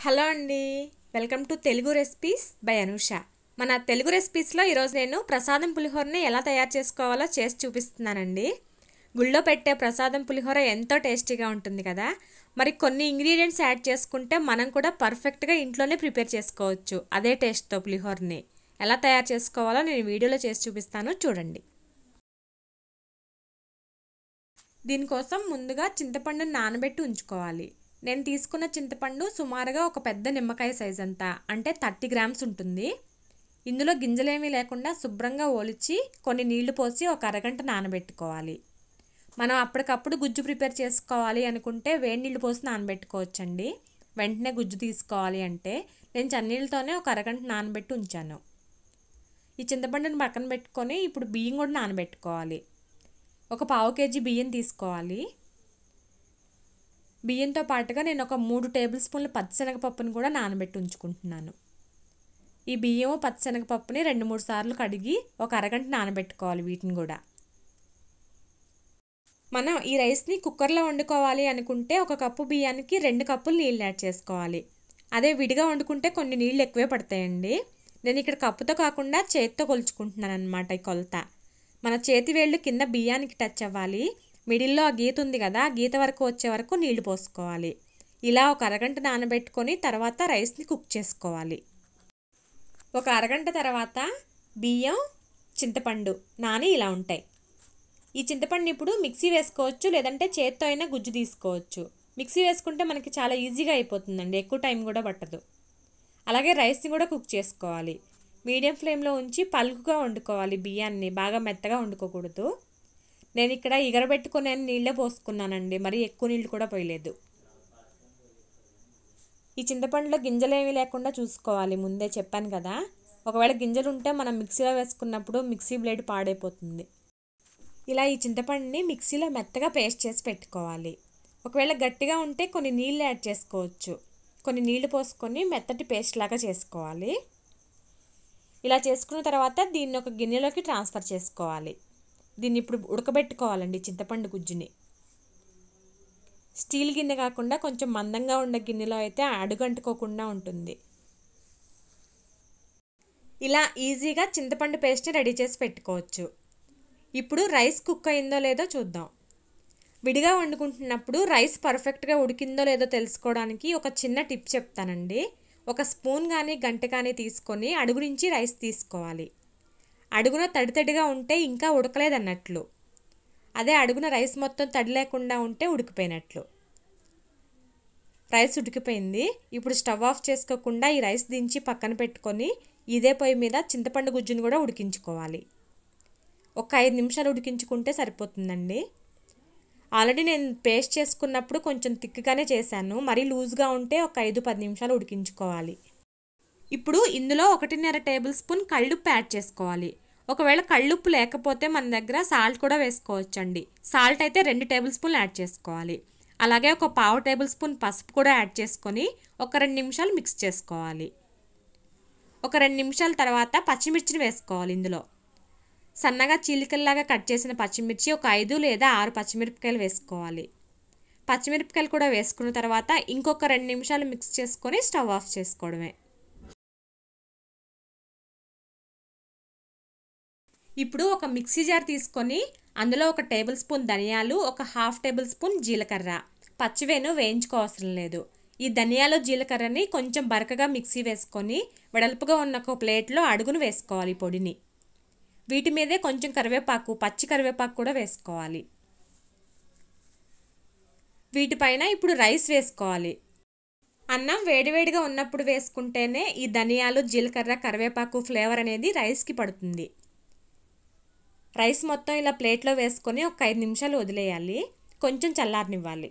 hello అండి welcome to Telugu recipes by Anusha మన తెలుగు రెసిపీస్లో ఈరోజు నేను ప్రసాదం పులిహోరని ఎలా తయారు చేసుకోవాలో చేసి చూపిస్తున్నానండి గుళ్ళో పెట్టే ప్రసాదం పులిహోర ఎంతో టేస్టీగా ఉంటుంది కదా మరి కొన్ని ఇంగ్రీడియంట్స్ యాడ్ చేసుకుంటే మనం కూడా పర్ఫెక్ట్గా ఇంట్లోనే ప్రిపేర్ చేసుకోవచ్చు అదే టేస్ట్తో పులిహోరని ఎలా తయారు చేసుకోవాలో నేను వీడియోలో చేసి చూపిస్తాను చూడండి దీనికోసం ముందుగా చింతపండుని నానబెట్టి ఉంచుకోవాలి నేను తీసుకున్న చింతపండు సుమారుగా ఒక పెద్ద నిమ్మకాయ సైజ్ అంతా అంటే థర్టీ గ్రామ్స్ ఉంటుంది ఇందులో గింజలేమీ లేకుండా శుభ్రంగా ఒలిచి కొన్ని నీళ్లు పోసి ఒక అరగంట నానబెట్టుకోవాలి మనం అప్పటికప్పుడు గుజ్జు ప్రిపేర్ చేసుకోవాలి అనుకుంటే వేడి నీళ్ళు పోసి నానబెట్టుకోవచ్చండి వెంటనే గుజ్జు తీసుకోవాలి అంటే నేను చన్నీళ్ళతోనే ఒక అరగంట నానబెట్టి ఉంచాను ఈ చింతపండుని పక్కన పెట్టుకొని ఇప్పుడు బియ్యం కూడా నానబెట్టుకోవాలి ఒక పావు కేజీ బియ్యం తీసుకోవాలి బియ్యంతో పాటుగా నేను ఒక మూడు టేబుల్ స్పూన్ల పచ్చిశనగపప్పుని కూడా నానబెట్టి ఉంచుకుంటున్నాను ఈ బియ్యం పచ్చిశనగపప్పుని రెండు మూడు సార్లు కడిగి ఒక అరగంట నానబెట్టుకోవాలి వీటిని కూడా మనం ఈ రైస్ని కుక్కర్లో వండుకోవాలి అనుకుంటే ఒక కప్పు బియ్యానికి రెండు కప్పులు నీళ్ళు యాడ్ చేసుకోవాలి అదే విడిగా వండుకుంటే కొన్ని నీళ్ళు ఎక్కువే పడతాయండి నేను ఇక్కడ కప్పుతో కాకుండా చేతితో కొలుచుకుంటున్నాను అనమాట ఈ కొలత మన చేతి వేళ్ళు కింద బియ్యానికి టచ్ అవ్వాలి మిడిల్లో ఆ గీత ఉంది కదా ఆ గీత వరకు వచ్చే వరకు నీళ్లు పోసుకోవాలి ఇలా ఒక అరగంట నానబెట్టుకొని తర్వాత రైస్ని కుక్ చేసుకోవాలి ఒక అరగంట తర్వాత బియ్యం చింతపండు నాని ఇలా ఉంటాయి ఈ చింతపండు ఇప్పుడు మిక్సీ వేసుకోవచ్చు లేదంటే చేత్తో అయినా గుజ్జు తీసుకోవచ్చు మిక్సీ వేసుకుంటే మనకి చాలా ఈజీగా అయిపోతుందండి ఎక్కువ టైం కూడా పట్టదు అలాగే రైస్ని కూడా కుక్ చేసుకోవాలి మీడియం ఫ్లేమ్లో ఉంచి పలుకుగా వండుకోవాలి బియ్యాన్ని బాగా మెత్తగా వండుకోకూడదు నేను ఇక్కడ ఇగరబెట్టుకునే నీళ్ళే పోసుకున్నానండి మరి ఎక్కువ నీళ్ళు కూడా పోయలేదు ఈ చింతపండులో గింజలు ఏమీ లేకుండా చూసుకోవాలి ముందే చెప్పాను కదా ఒకవేళ గింజలు ఉంటే మనం మిక్సీలో వేసుకున్నప్పుడు మిక్సీ బ్లేడ్ పాడైపోతుంది ఇలా ఈ చింతపండుని మిక్సీలో మెత్తగా పేస్ట్ చేసి పెట్టుకోవాలి ఒకవేళ గట్టిగా ఉంటే కొన్ని నీళ్ళు యాడ్ చేసుకోవచ్చు కొన్ని నీళ్లు పోసుకొని మెత్తటి పేస్ట్ లాగా చేసుకోవాలి ఇలా చేసుకున్న తర్వాత దీన్ని ఒక గిన్నెలోకి ట్రాన్స్ఫర్ చేసుకోవాలి దీన్ని ఇప్పుడు ఉడకబెట్టుకోవాలండి చింతపండు గుజ్జుని స్టీల్ గిన్నె కాకుండా కొంచెం మందంగా ఉండే గిన్నెలో అయితే అడుగంటుకోకుండా ఉంటుంది ఇలా ఈజీగా చింతపండు పేస్ట్ని రెడీ చేసి పెట్టుకోవచ్చు ఇప్పుడు రైస్ కుక్ అయిందో లేదో చూద్దాం విడిగా వండుకుంటున్నప్పుడు రైస్ పర్ఫెక్ట్గా ఉడికిందో లేదో తెలుసుకోవడానికి ఒక చిన్న టిప్ చెప్తానండి ఒక స్పూన్ కానీ గంట కానీ తీసుకొని అడుగు నుంచి రైస్ తీసుకోవాలి అడుగున తడి తడిగా ఉంటే ఇంకా ఉడకలేదన్నట్లు అదే అడుగున రైస్ మొత్తం తడి లేకుండా ఉంటే ఉడికిపోయినట్లు రైస్ ఉడికిపోయింది ఇప్పుడు స్టవ్ ఆఫ్ చేసుకోకుండా ఈ రైస్ దించి పక్కన పెట్టుకొని ఇదే పొయ్యి మీద చింతపండు గుజ్జును కూడా ఉడికించుకోవాలి ఒక ఐదు నిమిషాలు ఉడికించుకుంటే సరిపోతుందండి ఆల్రెడీ నేను పేస్ట్ చేసుకున్నప్పుడు కొంచెం తిక్కుగానే చేశాను మరీ లూజ్గా ఉంటే ఒక ఐదు పది నిమిషాలు ఉడికించుకోవాలి ఇప్పుడు ఇందులో ఒకటిన్నర టేబుల్ స్పూన్ కళ్ళుప్పు యాడ్ చేసుకోవాలి ఒకవేళ కళ్ళుప్పు లేకపోతే మన దగ్గర సాల్ట్ కూడా వేసుకోవచ్చండి సాల్ట్ అయితే రెండు టేబుల్ స్పూన్లు యాడ్ చేసుకోవాలి అలాగే ఒక పావు టేబుల్ స్పూన్ పసుపు కూడా యాడ్ చేసుకొని ఒక రెండు నిమిషాలు మిక్స్ చేసుకోవాలి ఒక రెండు నిమిషాల తర్వాత పచ్చిమిర్చిని వేసుకోవాలి ఇందులో సన్నగా చీలికల్లాగా కట్ చేసిన పచ్చిమిర్చి ఒక ఐదు లేదా ఆరు పచ్చిమిరపకాయలు వేసుకోవాలి పచ్చిమిరపకాయలు కూడా వేసుకున్న తర్వాత ఇంకొక రెండు నిమిషాలు మిక్స్ చేసుకొని స్టవ్ ఆఫ్ చేసుకోవడమే ఇప్పుడు ఒక మిక్సీ జార్ తీసుకొని అందులో ఒక టేబుల్ స్పూన్ ధనియాలు ఒక హాఫ్ టేబుల్ స్పూన్ జీలకర్ర పచ్చివేను వేయించుకోవసరం లేదు ఈ ధనియాలు జీలకర్రని కొంచెం బరకగా మిక్సీ వేసుకొని వెడల్పుగా ఉన్న ఒక ప్లేట్లో అడుగును వేసుకోవాలి పొడిని వీటి మీదే కొంచెం కరివేపాకు పచ్చి కరివేపాకు కూడా వేసుకోవాలి వీటిపైన ఇప్పుడు రైస్ వేసుకోవాలి అన్నం వేడివేడిగా ఉన్నప్పుడు వేసుకుంటేనే ఈ ధనియాలు జీలకర్ర కరివేపాకు ఫ్లేవర్ అనేది రైస్కి పడుతుంది రైస్ మొత్తం ఇలా ప్లేట్లో వేసుకొని ఒక ఐదు నిమిషాలు వదిలేయాలి కొంచెం చల్లారనివ్వాలి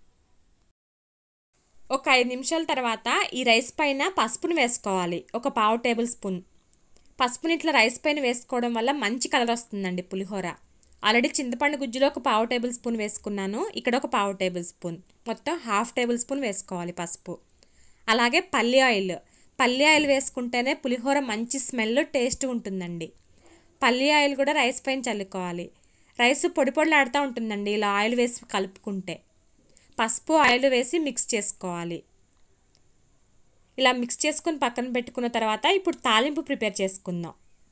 ఒక ఐదు నిమిషాల తర్వాత ఈ రైస్ పైన పసుపును వేసుకోవాలి ఒక పావు టేబుల్ స్పూన్ పసుపుని ఇట్లా రైస్ పైన వేసుకోవడం వల్ల మంచి కలర్ వస్తుందండి పులిహోర ఆల్రెడీ చింతపండు గుజ్జులో ఒక పావు టేబుల్ స్పూన్ వేసుకున్నాను ఇక్కడ ఒక పావు టేబుల్ స్పూన్ మొత్తం హాఫ్ టేబుల్ స్పూన్ వేసుకోవాలి పసుపు అలాగే పల్లి ఆయిల్ పల్లి ఆయిల్ వేసుకుంటేనే పులిహోర మంచి స్మెల్ టేస్ట్ ఉంటుందండి పల్లి ఆయిల్ కూడా రైస్ పైన చల్లుకోవాలి రైస్ పొడి పొడిలాడుతూ ఉంటుందండి ఇలా ఆయిల్ వేసి కలుపుకుంటే పసుపు ఆయిల్ వేసి మిక్స్ చేసుకోవాలి ఇలా మిక్స్ చేసుకుని పక్కన పెట్టుకున్న తర్వాత ఇప్పుడు తాలింపు ప్రిపేర్ చేసుకుందాం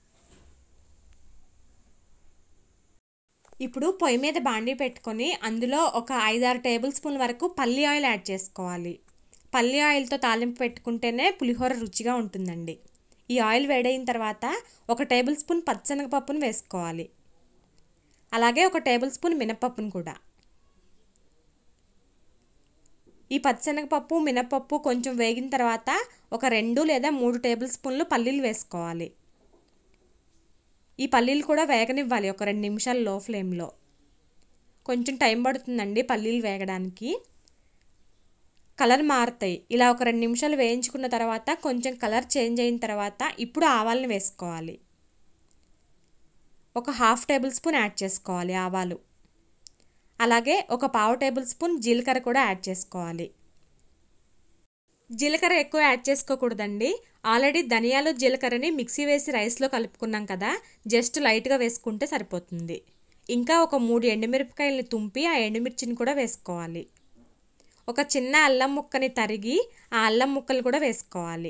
ఇప్పుడు పొయ్యి మీద బాండీ పెట్టుకొని అందులో ఒక ఐదారు టేబుల్ స్పూన్ వరకు పల్లి ఆయిల్ యాడ్ చేసుకోవాలి పల్లి ఆయిల్తో తాలింపు పెట్టుకుంటేనే పులిహోర రుచిగా ఉంటుందండి ఈ ఆయిల్ వేడైన తర్వాత ఒక టేబుల్ స్పూన్ పచ్చనగపప్పును వేసుకోవాలి అలాగే ఒక టేబుల్ స్పూన్ మినపప్పును కూడా ఈ పచ్చనగపప్పు మినపప్పు కొంచెం వేగిన తర్వాత ఒక రెండు లేదా మూడు టేబుల్ స్పూన్లు పల్లీలు వేసుకోవాలి ఈ పల్లీలు కూడా వేగనివ్వాలి ఒక రెండు నిమిషాలు లో ఫ్లేమ్లో కొంచెం టైం పడుతుందండి పల్లీలు వేగడానికి కలర్ మారుతాయి ఇలా ఒక రెండు నిమిషాలు వేయించుకున్న తర్వాత కొంచెం కలర్ చేంజ్ అయిన తర్వాత ఇప్పుడు ఆవాలను వేసుకోవాలి ఒక హాఫ్ టేబుల్ స్పూన్ యాడ్ చేసుకోవాలి ఆవాలు అలాగే ఒక పావు టేబుల్ స్పూన్ జీలకర్ర కూడా యాడ్ చేసుకోవాలి జీలకర్ర ఎక్కువ యాడ్ చేసుకోకూడదండి ఆల్రెడీ ధనియాలు జీలకర్రని మిక్సీ వేసి రైస్లో కలుపుకున్నాం కదా జస్ట్ లైట్గా వేసుకుంటే సరిపోతుంది ఇంకా ఒక మూడు ఎండుమిరపకాయలని తుంపి ఆ ఎండుమిర్చిని కూడా వేసుకోవాలి ఒక చిన్న అల్లం ముక్కని తరిగి ఆ అల్లం ముక్కలు కూడా వేసుకోవాలి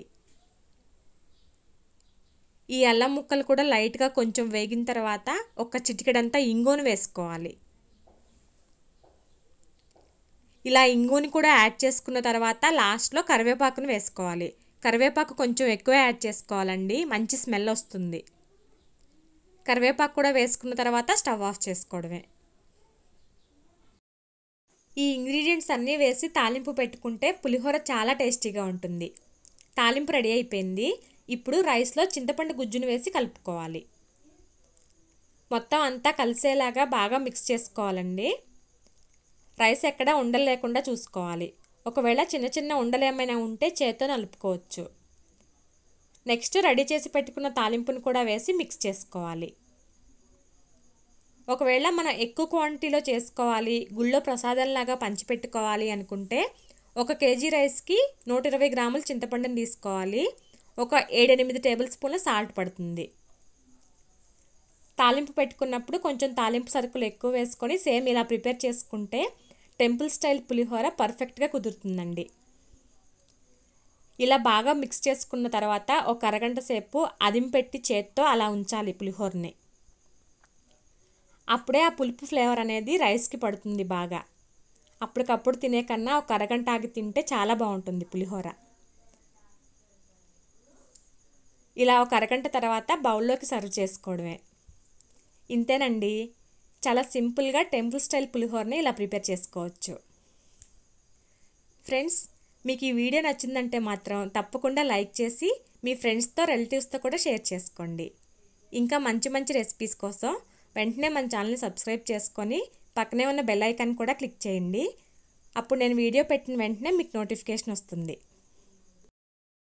ఈ అల్లం ముక్కలు కూడా లైట్గా కొంచెం వేగిన తర్వాత ఒక చిటికెడంతా ఇంగువను వేసుకోవాలి ఇలా ఇంగుని కూడా యాడ్ చేసుకున్న తర్వాత లాస్ట్లో కరివేపాకును వేసుకోవాలి కరివేపాకు కొంచెం ఎక్కువ యాడ్ చేసుకోవాలండి మంచి స్మెల్ వస్తుంది కరివేపాకు కూడా వేసుకున్న తర్వాత స్టవ్ ఆఫ్ చేసుకోవడమే ఈ ఇంగ్రీడియంట్స్ అన్నీ వేసి తాలింపు పెట్టుకుంటే పులిహోర చాలా టేస్టీగా ఉంటుంది తాలింపు రెడీ అయిపోయింది ఇప్పుడు రైస్లో చింతపండు గుజ్జును వేసి కలుపుకోవాలి మొత్తం అంతా కలిసేలాగా బాగా మిక్స్ చేసుకోవాలండి రైస్ ఎక్కడ ఉండలు లేకుండా చూసుకోవాలి ఒకవేళ చిన్న చిన్న ఉండలు ఏమైనా ఉంటే చేత్తో నలుపుకోవచ్చు నెక్స్ట్ రెడీ చేసి పెట్టుకున్న తాలింపును కూడా వేసి మిక్స్ చేసుకోవాలి ఒకవేళ మనం ఎక్కువ క్వాంటిటీలో చేసుకోవాలి గుళ్ళో ప్రసాదంలాగా పంచిపెట్టుకోవాలి అనుకుంటే ఒక కేజీ రైస్కి నూట ఇరవై గ్రాముల చింతపండుని తీసుకోవాలి ఒక ఏడెనిమిది టేబుల్ స్పూన్ల సాల్ట్ పడుతుంది తాలింపు పెట్టుకున్నప్పుడు కొంచెం తాలింపు సరుకులు ఎక్కువ వేసుకొని సేమ్ ఇలా ప్రిపేర్ చేసుకుంటే టెంపుల్ స్టైల్ పులిహోర పర్ఫెక్ట్గా కుదురుతుందండి ఇలా బాగా మిక్స్ చేసుకున్న తర్వాత ఒక అరగంట సేపు అదింపెట్టి చేత్తో అలా ఉంచాలి పులిహోరని అప్పుడే ఆ పులుపు ఫ్లేవర్ అనేది రైస్కి పడుతుంది బాగా అప్పటికప్పుడు తినే కన్నా ఒక అరగంట ఆగి తింటే చాలా బాగుంటుంది పులిహోర ఇలా ఒక అరగంట తర్వాత బౌల్లోకి సర్వ్ చేసుకోవడమే ఇంతేనండి చాలా సింపుల్గా టెంపుల్ స్టైల్ పులిహోరని ఇలా ప్రిపేర్ చేసుకోవచ్చు ఫ్రెండ్స్ మీకు ఈ వీడియో నచ్చిందంటే మాత్రం తప్పకుండా లైక్ చేసి మీ ఫ్రెండ్స్తో రిలేటివ్స్తో కూడా షేర్ చేసుకోండి ఇంకా మంచి మంచి రెసిపీస్ కోసం వెంటనే మన ఛానల్ని సబ్స్క్రైబ్ చేసుకొని పక్కనే ఉన్న బెల్ ఐకాన్ కూడా క్లిక్ చేయండి అప్పుడు నేను వీడియో పెట్టిన వెంటనే మీకు నోటిఫికేషన్ వస్తుంది